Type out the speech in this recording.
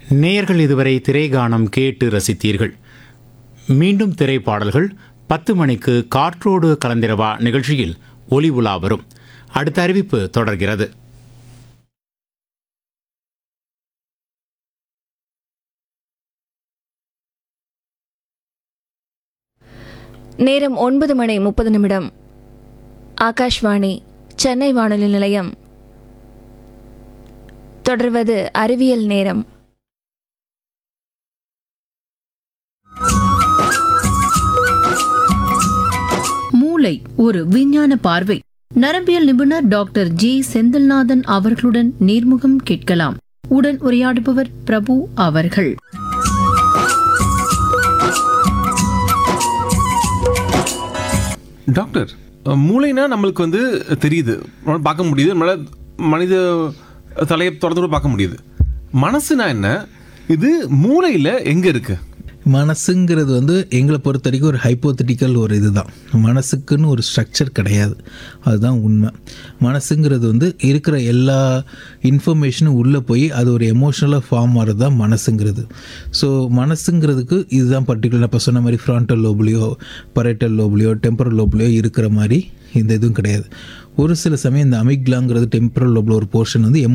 நேயர்கள் இதுவரை திரைகானம் கேட்டு ரசித்தீர்கள் மீண்டும் திரைப்பாடல்கள் பத்து மணிக்கு காற்றோடு கலந்திரவா நிகழ்ச்சியில் ஒலி உலா வரும் அடுத்த அறிவிப்பு தொடர்கிறது நேரம் ஒன்பது மணி முப்பது நிமிடம் ஆகாஷ்வாணி சென்னை வானொலி நிலையம் தொடர்வது அறிவியல் நேரம் மூளை ஒரு விஞ்ஞான பார்வை நரம்பியல் நிபுணர் டாக்டர் ஜி செந்தில்நாதன் அவர்களுடன் நேர்முகம் கேட்கலாம் உடன் உரையாடுபவர் பிரபு அவர்கள் டாக்டர் அஹ், மூளைனா நம்மளுக்கு வந்து தெரியுது நம்மளால பார்க்க முடியுது நம்மளால மனித தலையை திறந்து கூட பார்க்க முடியுது மனசுனா என்ன இது மூளையில் எங்கே இருக்கு மனசுங்கிறது வந்து எங்களை பொறுத்த வரைக்கும் ஒரு ஹைப்போத்தட்டிக்கல் ஒரு இதுதான் மனசுக்குன்னு ஒரு ஸ்ட்ரக்சர் கிடையாது அதுதான் உண்மை மனசுங்கிறது வந்து இருக்கிற எல்லா இன்ஃபர்மேஷனும் உள்ளே போய் அது ஒரு எமோஷ்னலாக ஃபார்ம் ஆகிறது தான் மனசுங்கிறது ஸோ மனசுங்கிறதுக்கு இதுதான் பர்டிகுலர் இப்போ சொன்ன மாதிரி ஃப்ரான்டல் லோப்லையோ பரைட்டல் லோப்லையோ டெம்பரல் லோப்லையோ இருக்கிற மாதிரி இந்த இதுவும் கிடையாது ஒரு சில சமயம் இந்த அமிக்லாங்கிறது டெம்பரல் லோபில் ஒரு போர்ஷன் வந்து